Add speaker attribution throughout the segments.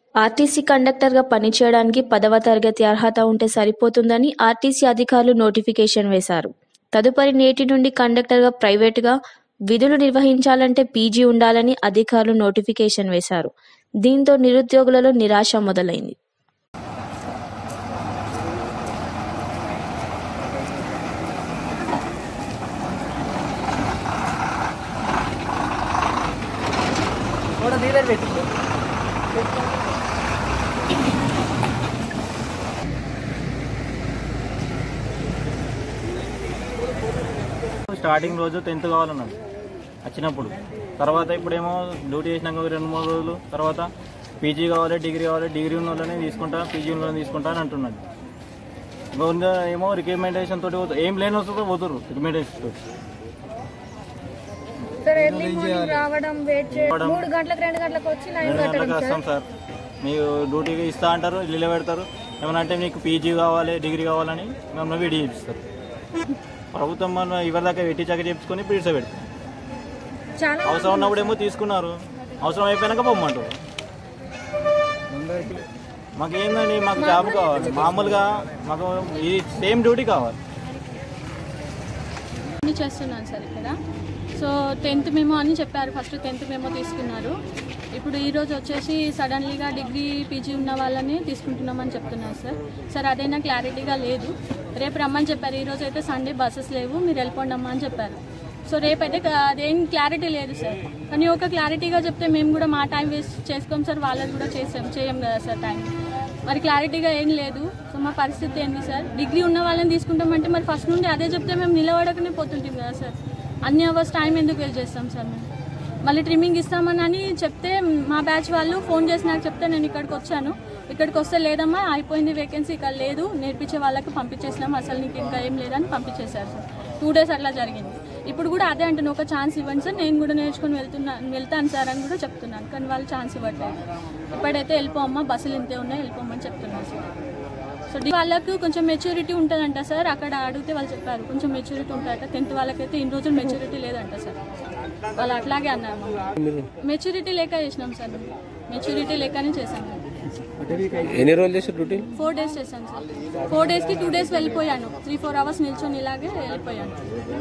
Speaker 1: RTC కండక్టర్గా పనిచేయడానికి పదవ తరగతి అర్హత ఉంటే సరిపోతుందని ఆర్టీసీ అధికారులు నోటిఫికేషన్ వేశారు తదుపరి నేటి నుండి కండక్టర్గా ప్రైవేటుగా విధులు నిర్వహించాలంటే పీజీ ఉండాలని అధికారులు నోటిఫికేషన్ వేశారు దీంతో నిరుద్యోగులలో నిరాశ మొదలైంది
Speaker 2: थोड़ा धीरे बैठ స్టార్టింగ్ రోజు టెన్త్ కావాలన్నాడు వచ్చినప్పుడు తర్వాత ఇప్పుడేమో డ్యూటీ చేసినాక ఒక రెండు మూడు రోజులు తర్వాత పీజీ కావాలి డిగ్రీ కావాలి డిగ్రీ ఉన్న వాళ్ళని తీసుకుంటా పీజీ ఉన్న వాళ్ళని తీసుకుంటా అని అంటున్నాడు ఇంకా ఏమో రికమెండేషన్ తోటి పోతారు ఏం లేని వస్తుందో పోతారు రికమెండేషన్ తోటి
Speaker 3: సార్ ఎర్లీ మార్నింగ్ రావడం వెయిట్ చేయడం మూడు గంటలకు రెండు గంటలకు వచ్చి నైన్
Speaker 2: రెండు
Speaker 3: కట్టడం
Speaker 2: గంటలకు వస్తాం సార్ మీకు డ్యూటీకి ఇస్తా అంటారు ఇల్లు పెడతారు ఏమన్నా అంటే మీకు పీజీ కావాలి డిగ్రీ కావాలని మమ్మల్ని వీడి చేపిస్తారు ప్రభుత్వం మనం ఇవరి దాకా వెట్టి చక్క చేపించుకొని పీడ్స పెడతాం
Speaker 3: చాలా
Speaker 2: అవసరం ఉన్నప్పుడేమో తీసుకున్నారు అవసరం అయిపోయినాక పొమ్మంటారు మాకు ఏందండి మాకు జాబ్ కావాలి మామూలుగా మాకు ఇది సేమ్ డ్యూటీ కావాలి
Speaker 4: అన్ని చేస్తున్నాను సార్ ఇక్కడ సో టెన్త్ మేము అని చెప్పారు ఫస్ట్ టెన్త్ మేము తీసుకున్నారు ఇప్పుడు ఈ రోజు వచ్చేసి సడన్లీగా డిగ్రీ పీజీ ఉన్న వాళ్ళని తీసుకుంటున్నామని చెప్తున్నారు సార్ సార్ అదైనా క్లారిటీగా లేదు రేపు రమ్మని చెప్పారు ఈ రోజు అయితే సండే బస్సెస్ లేవు మీరు వెళ్ళిపోండి అమ్మా అని చెప్పారు సో రేపైతే క- అదేం క్లారిటీ లేదు సార్ కానీ ఒక క్లారిటీగా చెప్తే మేము కూడా మా టైం వేస్ట్ చేసుకోం సార్ వాళ్ళది కూడా చేసాం చేయం కదా సార్ టైం మరి క్లారిటీగా ఏం లేదు సో మా పరిస్థితి ఏంది సార్ డిగ్రీ ఉన్న వాళ్ళని తీసుకుంటామంటే మరి ఫస్ట్ నుండి అదే చెప్తే మేము నిలబడకనే పోతుంటాం కదా సార్ అన్ని అవర్స్ టైం ఎందుకు వేస్ట్ చేస్తాం సార్ మేము మళ్ళీ ట్రిమ్మింగ్ ఇస్తామని అని చెప్తే మా బ్యాచ్ వాళ్ళు ఫోన్ చేసి నాకు చెప్తే నేను ఇక్కడికి వచ్చాను ఇక్కడికి వస్తే లేదమ్మా అయిపోయింది వేకెన్సీ ఇక్కడ లేదు నేర్పించే వాళ్ళకి పంపించేసినాం అసలు నీకు ఇంకా ఏం లేదని పంపించేశారు సార్ టూ డేస్ అట్లా జరిగింది ఇప్పుడు కూడా అదే అంటున్నాను ఒక ఛాన్స్ ఇవ్వండి సార్ నేను కూడా నేర్చుకొని వెళ్తున్నా వెళ్తాను సార్ అని కూడా చెప్తున్నాను కానీ వాళ్ళు ఛాన్స్ ఇవ్వట్లేదు ఇప్పుడైతే వెళ్ళిపోమ్మా బస్సులు ఇంతే ఉన్నాయి వెళ్ళిపోమని చెప్తున్నారు సార్ సో డి- వాళ్ళకు కొంచెం మెచ్యూరిటీ ఉంటుందంట సార్ అక్కడ అడిగితే వాళ్ళు చెప్పారు కొంచెం మెచ్యూరిటీ ఉంటుందట టెన్త్ వాళ్ళకైతే ఇన్ని రోజులు మెచ్యూరిటీ లేదంట సార్ వాళ్ళు అట్లాగే అన్నారు మెచ్యూరిటీ లేక చేసినాం సార్ మెచ్యూరిటీ లేకనే చేశాం
Speaker 5: ఎన్ని రోజులు చేశారు డ్యూటీ
Speaker 4: ఫోర్ డేస్ చేశాను సార్ ఫోర్ డేస్కి టూ డేస్ వెళ్ళిపోయాను త్రీ ఫోర్ అవర్స్ నిల్చొని ఇలాగే వెళ్ళిపోయాను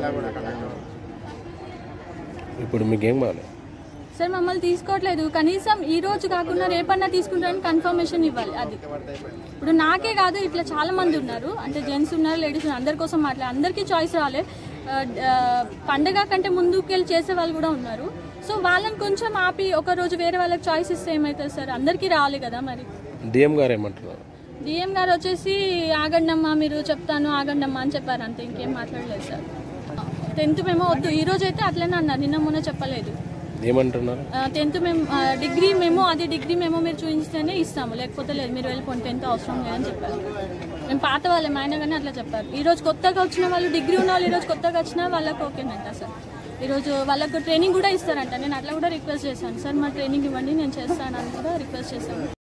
Speaker 5: ఇప్పుడు మీకేం కావాలి
Speaker 4: సార్ మమ్మల్ని తీసుకోవట్లేదు కనీసం ఈ రోజు కాకుండా రేపన్నా తీసుకుంటారని కన్ఫర్మేషన్ ఇవ్వాలి అది ఇప్పుడు నాకే కాదు ఇట్లా చాలా మంది ఉన్నారు అంటే జెంట్స్ ఉన్నారు లేడీస్ ఉన్నారు అందరి కోసం మాట్లాడాలి అందరికీ చాయిస్ రాలే ఆ, ఆ, పండగ కంటే ముందుకు వెళ్ళి చేసే వాళ్ళు కూడా ఉన్నారు సో వాళ్ళని కొంచెం ఆపి ఒక రోజు వేరే వాళ్ళకి చాయిస్ ఇస్తే ఏమవుతుంది సార్ అందరికీ రావాలి కదా మరి
Speaker 5: డిఎం గారు ఏమంటున్నారు
Speaker 4: డిఎం గారు వచ్చేసి ఆగండమ్మా మీరు చెప్తాను ఆగండమ్మా అని చెప్పారు అంతే ఇంకేం మాట్లాడలేదు సార్ టెన్త్ మేము వద్దు ఈ రోజు అయితే అట్లనే అన్నారు నిన్న మొన్న చెప్పలేదు
Speaker 5: ఏమంటున్నారు
Speaker 4: టెన్త్ మేము ఆ, డిగ్రీ మేము అది డిగ్రీ మేము మీరు చూపిస్తేనే ఇస్తాము లేకపోతే లేదు మీరు వెళ్ళిపోండి టెన్త్ అవసరం లేదని చెప్పారు మేము పాత వాళ్ళం ఆయన కానీ అట్లా చెప్పారు ఈ రోజు కొత్తగా వచ్చిన వాళ్ళు డిగ్రీ ఉన్న వాళ్ళు ఈ రోజు కొత్తగా వచ్చిన వాళ్ళకి ఓకేనంట సార్ ఈరోజు వాళ్ళకు ట్రైనింగ్ కూడా ఇస్తారంట నేను అట్లా కూడా రిక్వెస్ట్ చేశాను సార్ మా ట్రైనింగ్ ఇవ్వండి నేను చేస్తానని కూడా రిక్వెస్ట్ చేశాను